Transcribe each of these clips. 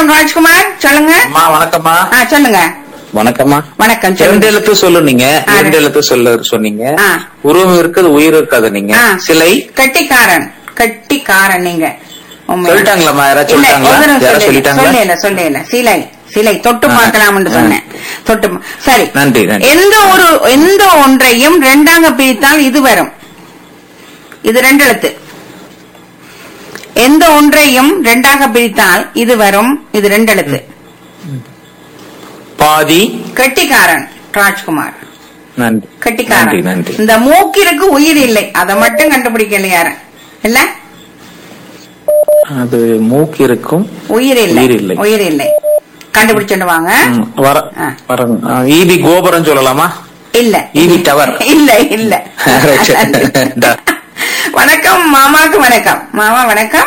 வணக்கம் ராஜ்குமார் சொல்லுங்க அம்மா வணக்கம்மா ஆ சொல்லுங்க வணக்கம்மா வணக்கம் ரெண்டு சொல்லுங்க எழுத்து சொல்லு நீங்க ஆ, ரெண்டு எழுத்து சொல்ல சொன்னீங்க ஆ. உருவம் இருக்குது உயிர் இருக்காது நீங்க ஆ. சிலை கட்டிக்காரன் கட்டிக்காரன் நீங்க உண்மை. சொல்லிட்டாங்களாம்மா? யாராச்சும் இல்ல, சொல்லிட்டாங்களா? ஒரு நிமிஷம் யாராச்சும் சொல்லல, சொல்லிட்டாங்களா? சொல்லல சொல்லல சிலை சிலை தொட்டு ஆ. பார்க்கலாம்னு ஆ. சொன்னேன் தொட்டு பா- சரி நன்றி, நன்றி. எந்த ஒரு எந்த ஒன்றையும் ரெண்டாக பிரித்தால் இது வரும் இது ரெண்டு எழுத்து எந்த ஒன்றையும் ரெண்டாக பிரித்தால் இது வரும் இது ரெண்டு எழுத்து பாதி கட்டிக்காரன் ராஜ்குமார் நன்றி நன்றி கட்டிக்காரன் நன்றி இந்த மூக்கிற்கு உயிர் இல்லை அதை மட்டும் கண்டுபிடிக்கல யாரும் இல்ல அது மூக்கு இருக்கும் உயிர் இல்லை உயிர் இல்லை. உயிர் இல்லை கண்டுபிடிச்சுட்டு வாங்க ம், வர ஆ. வர ஆ, ஈவி கோபுரம் சொல்லலாமா இல்ல ஈவி டவர் இல்ல இல்ல Right. Da. வணக்கம் மாமாக்கு வணக்கம் மாமா வணக்கம்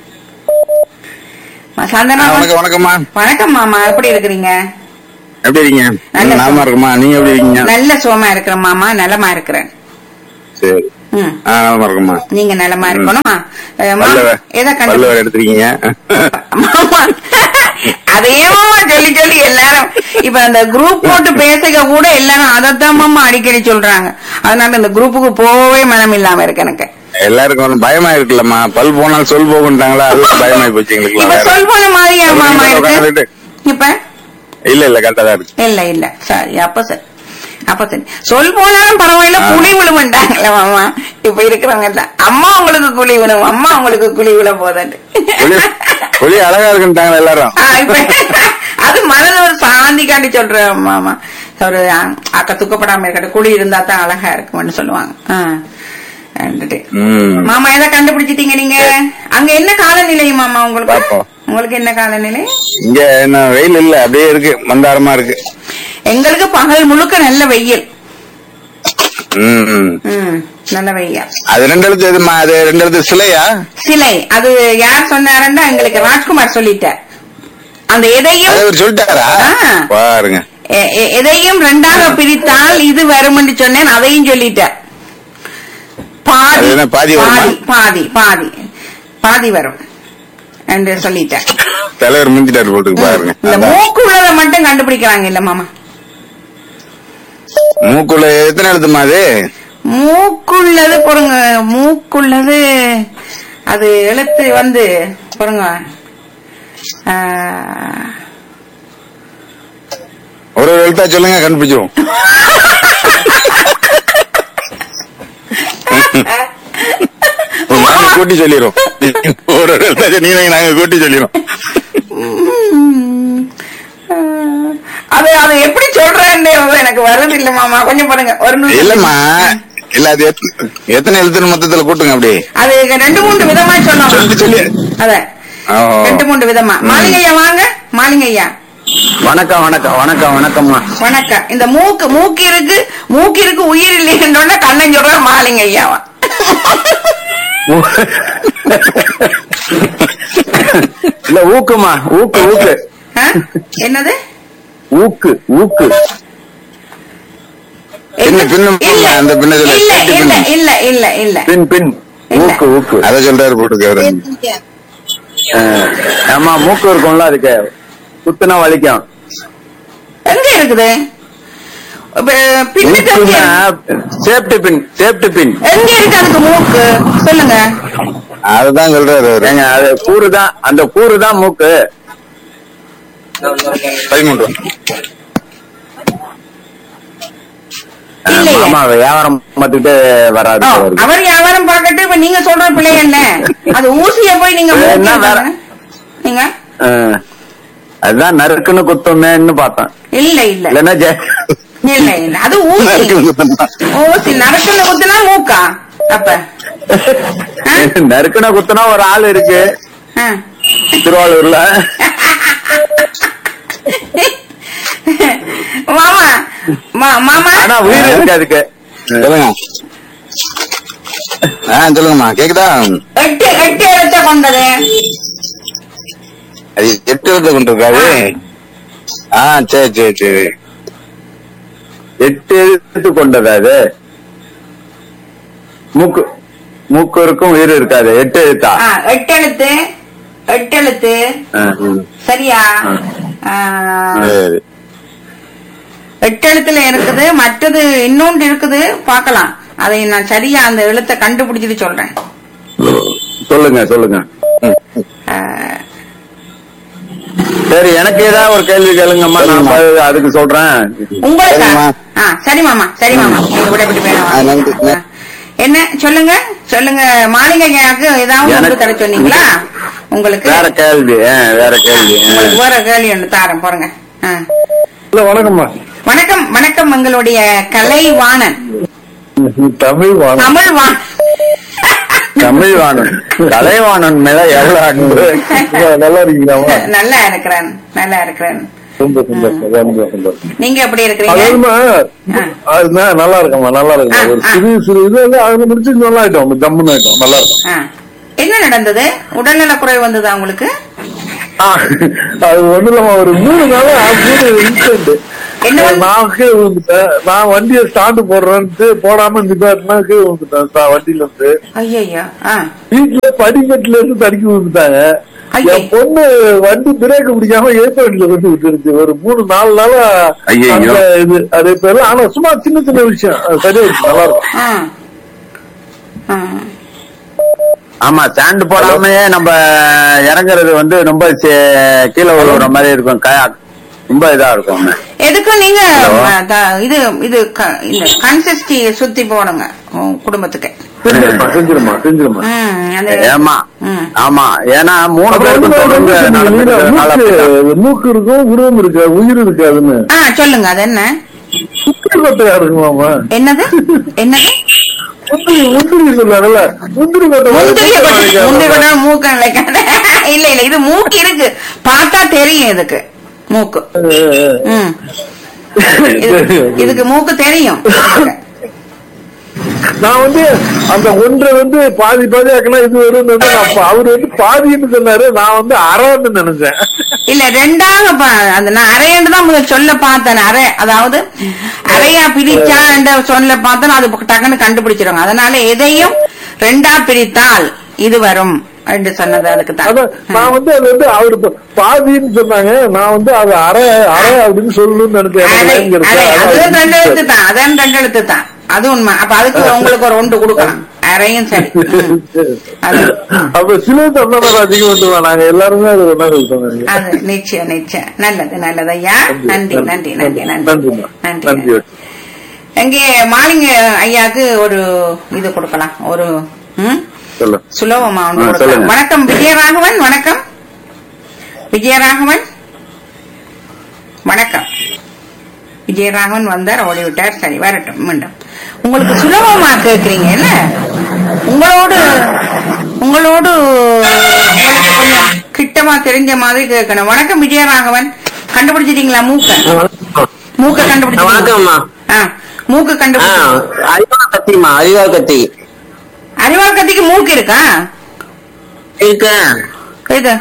ம- சந்தனா வணக்கம் வணக்கம்மா வணக்கம் மாமா எப்படி இருக்கிறீங்க எப்படி இருக்கீங்க நல்ல நாம இருக்குமா நீங்க எப்படி இருக்கீங்க நல்ல சுகமா இருக்கிறேன் மாமா நலமா இருக்கிறேன் சரி ம் ஆ நலமா இருக்குமா நீங்க நலமா இருக்கணும் அஹ், மா- பல்லு எதை பல்லு கண்டு வேற எடுத்திருக்கீங்க மாமா அதையே மாமா சொல்லி சொல்லி எல்லாரும் இப்ப அந்த குரூப் போட்டு பேசுக கூட எல்லாரும் அதைத்தான் மாமா அடிக்கடி சொல்றாங்க அதனால இந்த குரூப்புக்கு போகவே மனம் இல்லாம இருக்கு எனக்கு எல்லாருக்கும் ஒரு பயமா இருக்குல்லம்மா பல் போனாலும் சொல் போகுன்ட்டாங்களா அது ஒரு பயமாயி போச்சு எங்களுக்கு இப்ப வேற. சொல் போன மாதிரியா ஒரு மாமா நிமிஷம் இருக்கு உட்கார்ந்துட்டு. இப்ப இல்ல இல்ல கரெக்டா தான் இருக்கு இல்ல இல்ல சரி அப்ப சரி அப்ப சரி சொல் போனாலும் பரவாயில்ல ஆ. குழி விழுவண்டாங்கல்ல மாமா இப்ப இருக்கிறவங்க எல்லாம் அம்மா உங்களுக்கு குழி விழும் அம்மா உங்களுக்கு குழி விழ போதட்டு புலி புலி அழகா இருக்குன்ட்டாங்க எல்லாரும் ஆ, இப்ப அது மனது ஒரு சாந்திக்காண்டி சொல்றேன் மாமா ஒரு ஆ, அக்கா துக்கப்படாம இருக்கட்டும் குழி இருந்தா தான் அழகா இருக்கும்னு சொல்லுவாங்க ஆ. ரெண்டுட்டு. ம் மாமா எதை கண்டுபிடிச்சிட்டீங்க நீங்க அங்க என்ன காலநிலை மாமா உங்களுக்கு பாப்போம். உங்களுக்கு என்ன காலநிலை இங்க என்ன வெயில் இல்ல அப்படியே இருக்கு மந்தாரமா இருக்கு எங்களுக்கு பகல் முழுக்க நல்ல வெயில் ம் ம். ம் நல்ல வெயில் அது ரெண்டு எழுத்து எதுமா அது ரெண்டு எழுத்து சிலையா சிலை அது யார் சொன்னாருன்னா எங்களுக்கு ராஜ்குமார் சொல்லிட்டார் அந்த எதையும் அதை இவர் சொல்லிட்டாரா ஆ. பாருங்க எ- எ- எதையும் ரெண்டாக பிரித்தால் இது வரும் என்று சொன்னேன் அதையும் சொல்லிட்டார் பாதி அது என்ன, பாதி வருமா? பாதி பாதி பாதி பாதி வரும் என்று சொல்லிட்டார் தலைவர் மிஞ்சிட்டாரு போட்டுருக்கு பாருங்க இந்த அதான். மூக்கு உள்ளதை மட்டும் கண்டுபிடிக்கிறாங்க இல்ல மாமா மூக்குள்ள எத்தனை எழுத்துமா அது மூக்குள்ளது பொறுங்க மூக்குள்ளது அது எழுத்து வந்து பொறுங்க ஆ, ஒரு ஒரு எழுத்தா சொல்லுங்க கண்டுபிடிச்சிருவோம் நாங்க கூட்டி சொல்லிடுறோம் ஒரு ஒரு எழுத்தா சொன்னீங்க நாங்க கூட்டி சொல்லிடுறோம் ம், ஆ, அது அது எப்படி சொல்றேன்னு எனக்கு வருது இல்ல மாமா கொஞ்சம் பாருங்க ஒரு நிமிஷம். இல்லம்மா இல்ல அது எத்த- எத்தனை எழுத்துன்னு மொத்தத்துல கூட்டுங்க அப்படி அது ரெண்டு மூன்று விதமா சொன்னோம் சொல்லி சொல்லி அத ஓ. ரெண்டு மூன்று விதமா மாலிங்கையா வாங்க மாலிங்கையா வணக்கம் வணக்கம் வணக்கம் வணக்கம்மா வணக்கம் இந்த மூக்கு மூக்கு இருக்கு மூக்கு இருக்கு உயிர் இல்லைன்னு கண்ணன் சொல்ற மாலிங்கையாவா இல்ல ஊக்குமா ஊக்கு ஊக்கு ஆ? என்னது ஊக்கு ஊக்கு பின்னு, பின்னு, இல்ல அந்த பின்னு சொல்ல, இல்ல சேட்டு இல்ல பின்னு. இல்ல இல்ல இல்ல பின் பின் இல்ல. ஊக்கு ஊக்கு அதை சொல்றாரு போட்டுருக்காரு அஹ், ஆமா மூக்கு இருக்கும்ல அதுக்கு குத்துனா வலிக்கும் எங்க இருக்குது இப்ப பின்னுக்கு எங்க ஊக்குனா இருக்கு? சேஃப்டி பின் சேஃப்டி பின் எங்க இருக்கு அதுக்கு மூக்கு சொல்லுங்க அதுதான் சொல்றாரு அவரு ஏங்க அது கூறு தான் அந்த கூறு தான் மூக்கு பதிமூன்று அஹ், இல்லையே. மாமா வியாபாரம் பார்த்துட்டு வராது ஓ, அவருக்கு. அவர் வியாபாரம் பார்க்கட்டு இப்ப நீங்க சொல்ற பிள்ளை என்ன அது ஊசிய போய் நீங்க அது என்ன மூக்கில வேற? பாருங்க. நீங்க அஹ், அதுதான் நறுக்குன்னு குத்தோமேன்னு பார்த்தேன் இல்ல இல்ல இல்லன்னா ஜெ- இல்ல இல்ல அது ஊசி ஊசி நரக்குல குத்துனா மூக்கா அப்ப ஆ? நறுக்குன குத்துனா ஒரு ஆள் இருக்கு ஆ. திருவாரூர்ல மாமா மா- மாமா ஆனா உயிர் இருக்கு அதுக்கு சொல்லுங்க ஆ சொல்லுங்கம்மா கேக்குதா எட்டு எட்டு எழுத்த கொண்டது அது எட்டு எழுத்து கொண்டு இருக்காரு ஆ சரி சரி சரி எட்டு எழுத்து கொண்டது அது மூக்கு மூக்கு இருக்கும் உயிர் இருக்காது எட்டு எழுத்தா ஆ, எட்டு எழுத்து எட்டெழுத்து ஆ, சரியா ஆ, சரி எட்டெழுத்துல இருக்குது மற்றது இன்னொன்று இருக்குது பார்க்கலாம் அதை நான் சரியா அந்த எழுத்தை கண்டுபிடிச்சிட்டு சொல்றேன் சொல்லுங்க சொல்லுங்க ம். ஆ, சரி எனக்கு ஏதாவது ஒரு கேள்வி கேளுங்கம்மா நான் பதில் அதுக்கு சொல்றேன் உங்களுக்கு சரிம்மா. ஆ சரி மாமா சரி மாமா நீங்க விட விட்டு ஆ, நன்றி. வேணும் என்ன சொல்லுங்க சொல்லுங்க மாளிகைக்கு ஏதாவது எனக்கு- ஒன்று தர சொன்னீங்களா உங்களுக்கு வேற கேள்வி ஆ, வேற கேள்வி ஆ. உங்களுக்கு வேற கேள்வி ஒன்று தாரேன் பாருங்க ஆ. இல்ல வணக்கம்மா வணக்கம் வணக்கம் எங்களுடைய கலைவாணன் தமிழ் வாணன் தமிழ் வா தமிழ்வாணன் கலைவாணன் மேல எவ்வளவு அன்பு நல்லா இருக்கீங்களாமா நல்லா இருக்கிறேன் நல்லா இருக்கிறேன் ரொம்ப சந்தோஷம் ரொம்ப சந்தோஷம் நீங்க எப்படி இருக்கிறீங்க அதாவதுமா ஆ. அதுதான் நல்லா இருக்கம்மா நல்லா இருக்கும் ஒரு ஆ, ஆ. சிறு சிறு இது வந்து அதுல முடிச்சு நல்லா ஆயிட்டோம் ஜம்முன்னு ஆயிட்டோம் நல்லா இருக்கும் ஆ. என்ன நடந்தது உடல்நல குறைவு வந்ததா உங்களுக்கு ஆ, அது ஒண்ணு இல்லம்மா ஒரு மூணு நாளா மூணு இன்சிடென்ட் என்ன வந்து- நான் கீழே விழுந்துட்டேன் நான் வண்டியை ஸ்டாண்டு போடுறேன்ட்டு போடாம நிப்பாட்டினா கீழே விழுந்துட்டேன் ஸ்டா- வண்டியில இருந்து ஐயோ ஆ வீட்டுல படிக்கட்டுல இருந்து தடுக்கி விழுந்துட்டாங்க ஐயே. என் பொண்ணு வண்டி பிரேக் பிடிக்காம ஏத்த வண்டியில கொண்டு விட்டுருச்சு ஒரு மூணு நாலு நாளா ஐயையோ. அந்த இது அது பேர்ல ஆனா சும்மா சின்ன சின்ன விஷயம் அது சரியாயிடுச்சு நல்லா இருக்கும் ஆ ஆ. ஆமா ஸ்டாண்ட் போடாமயே நம்ம இறங்குறது வந்து ரொம்ப சே- கீழே விழுற மாதிரி இருக்கும் க- ரொம்ப இதா இருக்கும் எதுக்கும் நீங்க ஹலோ. ஆ, த- இது இது க- இந்த கன்சிஸ்டி சுத்தி போடுங்க உங்க குடும்பத்துக்கு செஞ்சிருமா செஞ்சிருமா செஞ்சிருமா ம், அந்த ஏமா ம். ஆமா ஏன்னா மூணு அப்புறம் பேருக்கு வந்து தொடர்ந்து வந்து நடந்துக்கிறதுனால மூக்கு மூக்கு இருக்கும் உருவம் இருக்கு உயிர் இருக்காதுன்னு ஆ சொல்லுங்க அது என்ன சுத்தி கொட்டையா இருக்குமாமா என்னது என்னது முந்திரி முந்திரி சொல்லுவாங்கல்ல முந்திரி கொட்டை மாதிரி முந்திரிய மூக்கை கொட்டை வளைக்காம. முந்திரி கொட்டை மூக்க நிலைக்காத இல்ல இல்ல இது மூக்கு இருக்கு பார்த்தா தெரியும் இதுக்கு மூக்கு ம் இது- இதுக்கு மூக்கு தெரியும் நான் வந்து அந்த ஒன்றை வந்து பாதி பாதி ஆக்கலாம் இது வரும் அவர் வந்து பாதின்னு சொன்னாரு நான் வந்து அரைன்னு நினைச்சேன் இல்ல ரெண்டாக பா- அந்த நான் அரையண்டு தான் முதல் சொல்ல பார்த்தேன் அரை அதாவது அரையா பிரிச்சா என்ற சொல்ல பார்த்தேன் அது டக்குன்னு கண்டுபிடிச்சிருவாங்க அதனால எதையும் ரெண்டா பிரித்தால் இது வரும் என்று சொன்னது அதுக்கு அதான் தான் நான் வந்து அது வந்து அவரு ப- பாதின்னு சொன்னாங்க நான் வந்து அது அரை அரை அப்படின்னு சொல்லணும்னு நினைச்சேன் எனக்கு அரை line கிடைச்சா. அரை அதுவும் அதான் ரெண்டு எழுத்து தான் அதான் ரெண்டு எழுத்து தான் அது உண்மை அப்ப அதுக்கு உங்களுக்கு ஒரு ஒன்று கொடுக்கலாம் அரையும் சரி ம். அது அப்ப சில தந்தனர் அதிகம் வந்துருவா நாங்க எல்லாருமே அது ஒன்னா சொல்லிட்டோம் அது நிச்சயம் நிச்சயம் நல்லது நல்லது ஐயா நன்றி நன்றி நன்றி நன்றி நன்றிம்மா நன்றி நன்றி இங்கே மாலிங்க ஐயாக்கு ஒரு இது கொடுக்கலாம் ஒரு ம் சொல்லு சுலபமா ஒன்று ஆ, கொடுக்கலாம் சொல்லுங்க. வணக்கம் விஜயராகவன் வணக்கம் விஜயராகவன் வணக்கம் விஜயராகவன் வந்தார் ஓடி விட்டார் சரி வரட்டும் மீண்டும் உங்களுக்கு சுலபமா கேக்குறீங்க இல்ல உங்களோடு உங்களோடு உங்களுக்கு கொஞ்சம் கிட்டமா தெரிஞ்ச மாதிரி கேட்கணும் வணக்கம் விஜயராகவன் கண்டுபிடிச்சிட்டீங்களா மூக்க மூக்க கண்டுபிடிச்சிட்டீங்களா வணக்கம்மா ஆ, மூக்கு ஆ, கண்டுபிடிச்சு அறிவாள் கத்திமா அறிவாள் கத்தி அறிவாள் கத்திக்கு மூக்கு இருக்கா இருக்க இது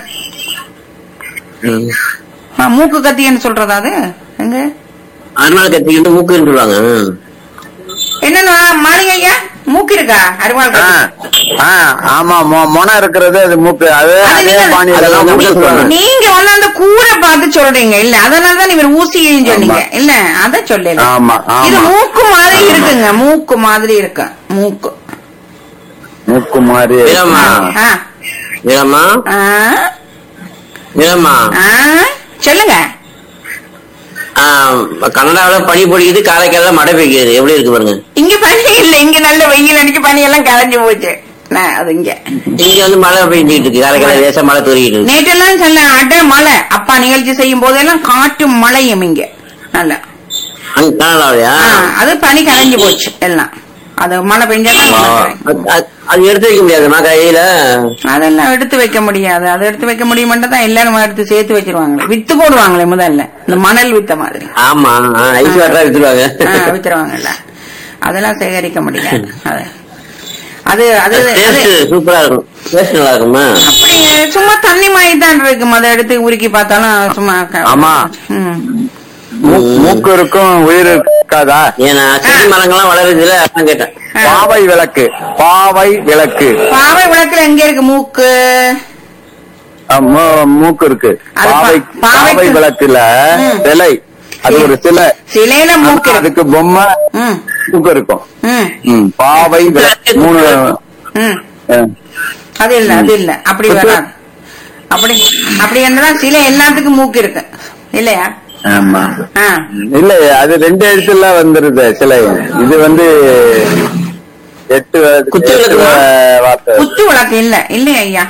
ஆ, மூக்கு கத்தின்னு சொல்றதா அது எங்க அறிவாள் கத்திக்கிட்டு மூக்குன்னு சொல்லுவாங்க ம். என்னன்னா மாளிகை ஐயா மூக்கு இருக்கா அறிவாள் ஆ, கத்தி ஆ, ஆமா மொ- மொனை இருக்கிறது அது மூக்கு அது அது அதே நீங்க- பாணியில அது தான் நான் மூக்கு சொல்றேன். சொல்லுவேன். நீங்க வந்து அந்த கூரை பார்த்து சொல்றீங்க இல்ல அதனாலதான் இவர் ஊசியும் சொன்னீங்க ஆமா. இல்ல அத சொல்லல ஆமா, ஆமா. இது மூக்கு மாதிரி ஆமா. இருக்குங்க மூக்கு மாதிரி இருக்கு மூக்கு மூக்கு மாதிரி வீரம்மா. ஆ, வீரம்மா ஆ, வீரம்மா ஆ, சொல்லுங்க ஆ, கனடாவுல பனி பொழிக்குது காரைக்கால மழை பெய்யுது எப்படி இருக்கு பாருங்க இங்க பனி இல்ல இங்க நல்ல வெயில் அடிச்சு பனி எல்லாம் கலைஞ்சு போச்சு நான் அது இங்க இங்க வந்து மழை பெஞ்சிட்டு இருக்கு காரைக்கால லேசா மழை தூரிக்கிட்டு இருக்கு நேற்றெல்லாம் சொல்ல அட மழை அப்பா நிகழ்ச்சி செய்யும் போதெல்லாம் காற்றும் மழையும் இங்க நல்ல அங்க கனடாவிலயா அது பனி கரைஞ்சு போச்சு எல்லாம் அது மழை பெஞ்சாதான் மழை கரையும். அது- அது- அது எடுத்து வைக்க முடியாதுமா கையில அதெல்லாம் எடுத்து வைக்க முடியாது அது எடுத்து வைக்க முடியுமென்ட்டு தான் எல்லாரும் எடுத்து சேர்த்து வச்சிருவாங்களே வித்து போடுவாங்களே முதல்ல இந்த மணல் வித்த மாதிரி ஆமா ஆ, ஐஸ் வாட்டரா வித்துருவாங்க ஆ, வித்துருவாங்கல்ல அதெல்லாம் சேகரிக்க முடியாது அது அது அது அது டேஸ்ட் சூப்பரா இருக்கும் டேஸ்ட் நல்லா இருக்குமா அப்படி சும்மா தண்ணி மாதிரி தான் இருக்கும் அதை எடுத்து உருக்கி பார்த்தாலும் சும்மா க- ஆமா. ம். மூ- மூக்கு இருக்கும் உயிர் இருக்காதா ஏன்னா செடி மரங்கள்லாம் வளருது இல்ல அதான் கேட்டேன் ஆ. பாவை விளக்கு பாவை விளக்கு பாவை விளக்குல எங்க இருக்கு மூக்கு ஆ, மூ- மூக்கு இருக்கு அது பா- பாவை பாவைக்கு- பாவை விளக்குல ம். சிலை அது ஒரு சிலை சிலையில மூக்கு இருக்கு அதுக்கு பொம்மை ம் மூக்கு இருக்கும் ம் ம், பாவை விளக்கு மூணு ம் ஆ. அது இல்ல அது இல்ல அப்படி வராது அப்படி அப்படி என்னதான் சிலை எல்லாத்துக்கும் மூக்கு இருக்கு இல்லையா ஆமா ஆ இல்ல அது ரெண்டு எழுத்துல வந்துருது சிலை இது வந்து எட்டு வ- குத்து எட்டு விளக்குமா? வ- வார்த்தை குத்து விளக்கு இல்ல இல்லையா ஐயா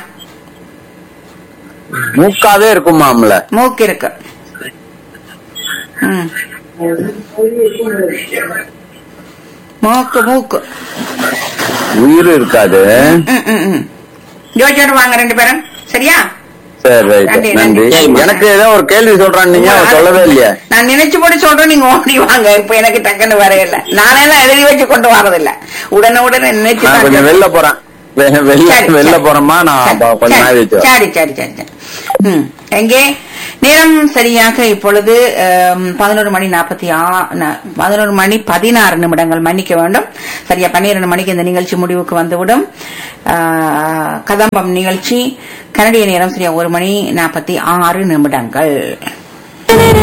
மூக்காவே இருக்குமாம்ல மூக்கு இருக்கு ம். மூக்கு மூக்கு உயிர் இருக்காது ம், ம், ம். ஜோதியோட வாங்க ரெண்டு பேரும் சரியா சரி ரைட் நன்றி, நன்றி நன்றி. எனக்கு ஏதோ ஒரு கேள்வி சொல்றான் நீங்க அவன் சொல்லவே இல்லையா நான் நினைச்சு போட்டு சொல்றேன் நீங்க ஓடி வாங்க இப்ப எனக்கு டக்குன்னு வரையில நானெல்லாம் எழுதி வச்சு கொண்டு வரதில்ல உடனே உடனே நினைச்சு நான் தான் கொஞ்சம் வெளில போறேன் வெ- வெளில சரி, வெளில சரி. போறோமா நான் சரி, ப- கொஞ்ச நாள் சரி, வச்சு சரி சரி சரி சரி ம். எங்கே நேரம் சரியாக இப்பொழுது பதினோரு மணி நாற்பத்தி பதினோரு மணி பதினாறு நிமிடங்கள் மன்னிக்க வேண்டும் சரியா பன்னிரண்டு மணிக்கு இந்த நிகழ்ச்சி முடிவுக்கு வந்துவிடும் ஆ, கதம்பம் நிகழ்ச்சி கனடிய நேரம் சரியா ஒரு மணி நாற்பத்தி ஆறு நிமிடங்கள்